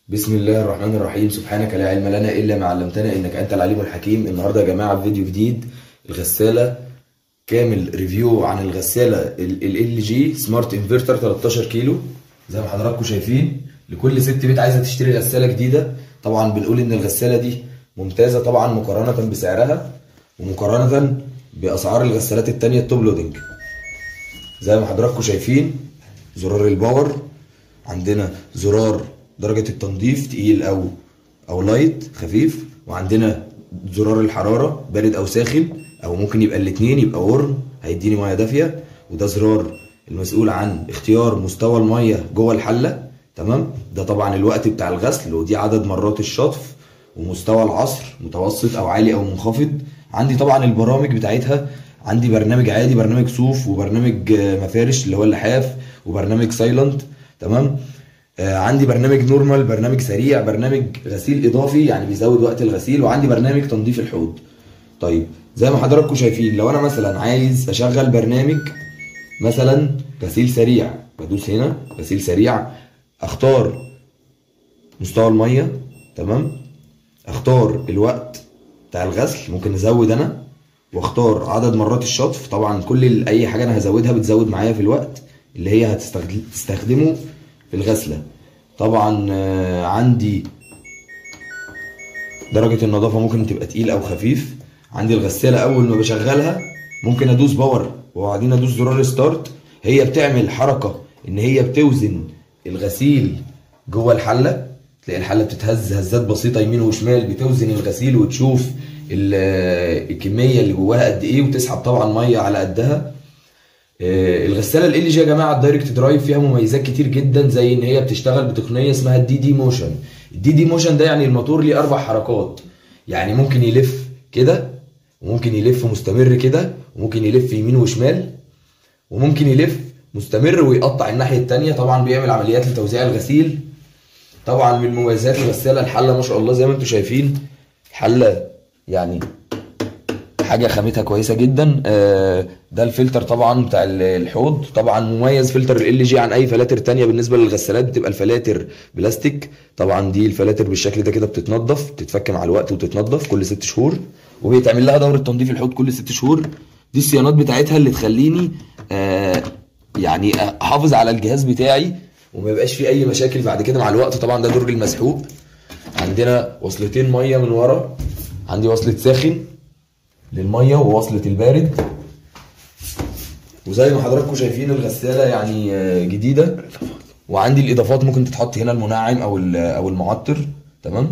بسم الله الرحمن الرحيم سبحانك لا علم لنا الا ما علمتنا انك انت العليم الحكيم النهارده يا جماعه فيديو جديد الغساله كامل ريفيو عن الغساله ال جي سمارت انفرتر 13 كيلو زي ما حضراتكم شايفين لكل ست بيت عايزه تشتري غساله جديده طبعا بنقول ان الغساله دي ممتازه طبعا مقارنه بسعرها ومقارنه باسعار الغسالات التانية التوب لودنج زي ما حضراتكم شايفين زرار الباور عندنا زرار درجة التنظيف تقيل أو أو لايت خفيف وعندنا زرار الحرارة بارد أو ساخن أو ممكن يبقى الاتنين يبقى ورم هيديني مية دافية وده زرار المسؤول عن اختيار مستوى المية جوه الحلة تمام ده طبعا الوقت بتاع الغسل ودي عدد مرات الشطف ومستوى العصر متوسط أو عالي أو منخفض عندي طبعا البرامج بتاعتها عندي برنامج عادي برنامج صوف وبرنامج مفارش اللي هو اللحاف وبرنامج سايلنت تمام آه عندي برنامج نورمال برنامج سريع برنامج غسيل اضافي يعني بيزود وقت الغسيل وعندي برنامج تنظيف الحوض طيب زي ما حضراتكم شايفين لو انا مثلا عايز اشغل برنامج مثلا غسيل سريع بدوس هنا غسيل سريع اختار مستوى الميه تمام اختار الوقت بتاع الغسل ممكن ازود انا واختار عدد مرات الشطف طبعا كل اي حاجه انا هزودها بتزود معايا في الوقت اللي هي هتستخدمه في الغسله طبعا عندي درجه النظافه ممكن تبقى تقيل او خفيف عندي الغساله اول ما بشغلها ممكن ادوس باور وبعدين ادوس زرار ستارت هي بتعمل حركه ان هي بتوزن الغسيل جوه الحله تلاقي الحله بتتهز هزات بسيطه يمين وشمال بتوزن الغسيل وتشوف الكميه اللي جواها قد ايه وتسحب طبعا ميه على قدها الغساله ال جي يا جماعه الدايركت درايف فيها مميزات كتير جدا زي ان هي بتشتغل بتقنيه اسمها الدي دي موشن الدي دي موشن ده يعني الموتور ليه اربع حركات يعني ممكن يلف كده وممكن يلف مستمر كده وممكن يلف يمين وشمال وممكن يلف مستمر ويقطع الناحيه التانية طبعا بيعمل عمليات لتوزيع الغسيل طبعا من مميزات الغساله الحله ما شاء الله زي ما انتم شايفين الحله يعني حاجه خامتها كويسه جدا ده الفلتر طبعا بتاع الحوض طبعا مميز فلتر ال جي عن اي فلاتر تانية بالنسبه للغسالات بتبقى الفلاتر بلاستيك طبعا دي الفلاتر بالشكل ده كده بتتنضف بتتفك مع الوقت وتتنضف كل ست شهور وبيتعمل لها دوره تنظيف الحوض كل ست شهور دي الصيانات بتاعتها اللي تخليني آه يعني احافظ على الجهاز بتاعي وما يبقاش فيه اي مشاكل بعد كده مع الوقت طبعا ده درج المسحوق عندنا وصلتين ميه من ورا عندي وصله ساخن للميه ووصله البارد وزي ما حضراتكم شايفين الغساله يعني جديده وعندي الاضافات ممكن تتحط هنا المنعم او او المعطر تمام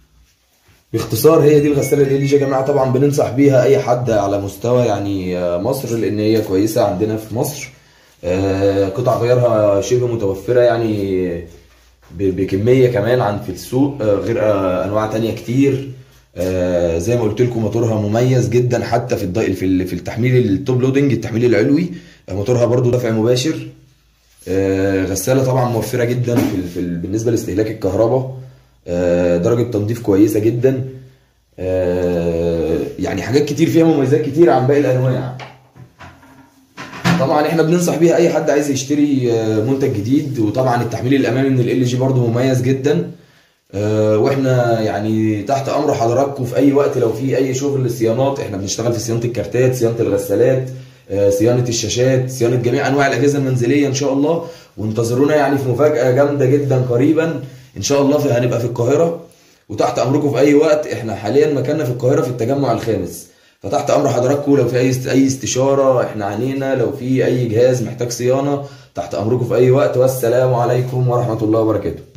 باختصار هي دي الغساله اللي يا جماعه طبعا بننصح بيها اي حد على مستوى يعني مصر لان هي كويسه عندنا في مصر قطع غيارها شبه متوفره يعني بكميه كمان عن في السوق غير انواع تانية كتير آه زي ما قلت لكم موتورها مميز جدا حتى في الضي... في في التحميل التوب لودنج التحميل العلوي موتورها برضو دفع مباشر آه غساله طبعا موفره جدا في, في بالنسبه لاستهلاك الكهرباء آه درجه تنظيف كويسه جدا يعني حاجات كتير فيها مميزات كتير عن باقي الانواع طبعا احنا بننصح بيها اي حد عايز يشتري منتج جديد وطبعا التحميل الامامي من ال جي برضو مميز جدا واحنا يعني تحت امر حضراتكم في اي وقت لو في اي شغل صيانات احنا بنشتغل في صيانه الكارتات صيانه الغسالات صيانه الشاشات صيانه جميع انواع الاجهزه المنزليه ان شاء الله وانتظرونا يعني في مفاجاه جامده جدا قريبا ان شاء الله في هنبقى في القاهره وتحت امركم في اي وقت احنا حاليا مكاننا في القاهره في التجمع الخامس فتحت امر حضراتكم لو في اي اي استشاره احنا عنينا لو في اي جهاز محتاج صيانه تحت امركم في اي وقت والسلام عليكم ورحمه الله وبركاته